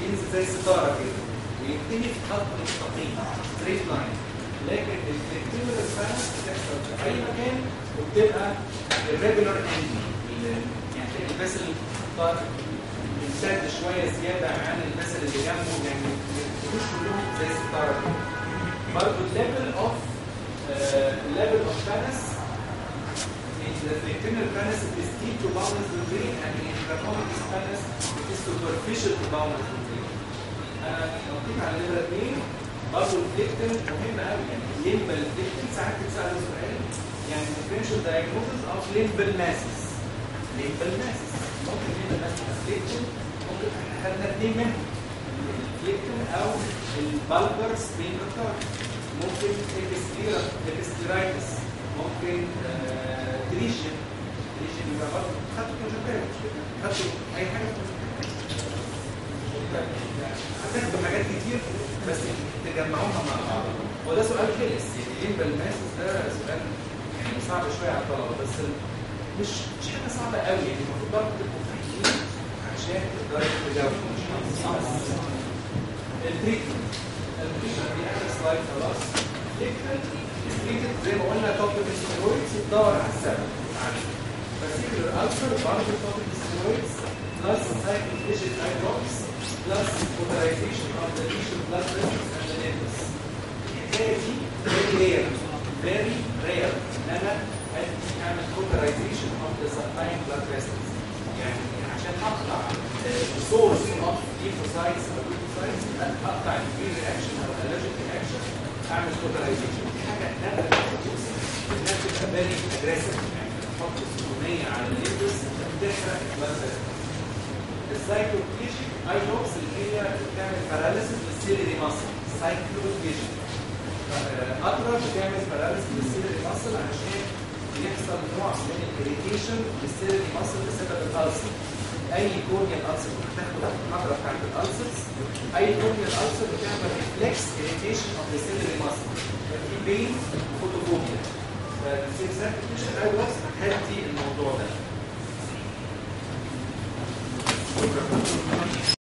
ينزل زي الستاره كده ويبتدي في خط مستقيم ستريت لاين لكن الفليكتيبل فعلا بتحصل في اي مكان وبتبقى الريجولار اند يعني تلاقي الفيسل بيمتد شويه زياده عن الفيسل اللي جنبه يعني مش كلهم زي الستاره كده برضه الليفل اوف الليفل اوف فانس the flectinal penis is deep to balance the brain and in the common penis it is superficial to balance the brain. انا لو جيت على نمره اثنين برضه الفليكتن مهم قوي يعني الليمبال فليكتن ساعات بتسال سؤال يعني differential diagnosis of limbal masses. limbal masses ممكن limbal masses فليكتن ممكن احنا خدنا اثنين منهم الفليكتن او البالبر سبين ريتارد ممكن اكسترايتس ممكن تريشن تريشن يبقى برضه خدته كونجكتيف مش كده خدته اي حاجه هتاخدوا حاجات كتير بس تجمعوها مع بعض هو ده سؤال كيس يعني ليه بالماسس ده سؤال يعني صعب شويه على الطلبه بس مش مش حاجه صعبه قوي يعني المفروض برضه تبقوا فاهمين عشان تقدروا تجاوبوا مش صعب التريتمنت التريتمنت دي اخر سلايد خلاص التريتمنت زي ما قلنا توبيك ستيرويدز تدور على السبب فاسيكولر ألسر برضه توبيك ستيرويدز بلس سايكل فيجن اي دروبس بلس polarization of the lesion blood vessels and the limbs الحكايه دي very rare very rare ان انا ادي اعمل polarization of the supplying blood vessels يعني عشان اقطع السورس اوف lymphocytes او lymphocytes اقطع الفري رياكشن او الالرجيك رياكشن اعمل polarization دي حاجه نادره انها تبقى فيري اجريسيف يعني تحط سخونيه على الليمبس بتحرق البلاد فيسلز السايكلوبيجيك اي نوكس اللي هي بتعمل باراليسيس للسيلري ماسل سايكلوبيجيك اطرف بتعمل باراليسيس للسيلري ماسل عشان يحصل نوع من الاريتيشن للسيلري ماسل بسبب الالسر اي كورنيال الالسر بتاخد المحاضره بتاعت الالسرز اي كورنيال الالسر بتعمل ريفلكس اريتيشن اوف ذا سيلري ماسل في بين فوتوفوبيا فالسيلسات مش الاول هدي الموضوع ده